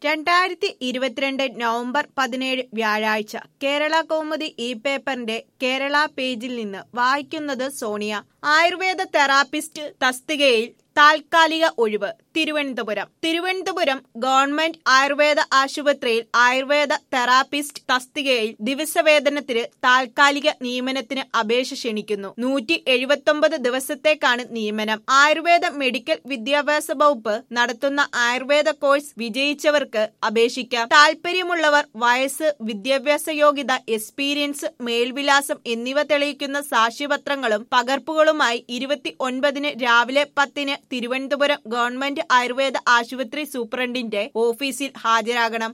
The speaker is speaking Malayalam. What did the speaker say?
രണ്ടായിരത്തി ഇരുപത്തിരണ്ട് നവംബർ പതിനേഴ് വ്യാഴാഴ്ച കേരള കൗമുദി ഇ പേപ്പറിന്റെ കേരള പേജിൽ നിന്ന് വായിക്കുന്നത് സോണിയ ആയുർവേദ തെറാപ്പിസ്റ്റ് തസ്തികയിൽ താൽക്കാലിക ഒഴിവ് തിരുവനന്തപുരം തിരുവനന്തപുരം ഗവൺമെന്റ് ആയുർവേദ ആശുപത്രിയിൽ ആയുർവേദ തെറാപ്പിസ്റ്റ് തസ്തികയിൽ ദിവസവേതനത്തിന് താൽക്കാലിക നിയമനത്തിന് അപേക്ഷ ക്ഷണിക്കുന്നു നൂറ്റി എഴുപത്തൊമ്പത് ദിവസത്തേക്കാണ് നിയമനം ആയുർവേദ മെഡിക്കൽ വിദ്യാഭ്യാസ വകുപ്പ് നടത്തുന്ന ആയുർവേദ കോഴ്സ് വിജയിച്ചവർക്ക് അപേക്ഷിക്കാം താൽപര്യമുള്ളവർ വയസ്സ് വിദ്യാഭ്യാസ യോഗ്യത എക്സ്പീരിയൻസ് മേൽവിലാസം എന്നിവ തെളിയിക്കുന്ന സാക്ഷ്യപത്രങ്ങളും പകർപ്പുകളുമായി ഇരുപത്തി ഒൻപതിന് രാവിലെ പത്തിന് തിരുവനന്തപുരം ഗവൺമെന്റ് ആയുർവേദ ആശുപത്രി സൂപ്രണ്ടിന്റെ ഓഫീസിൽ ഹാജരാകണം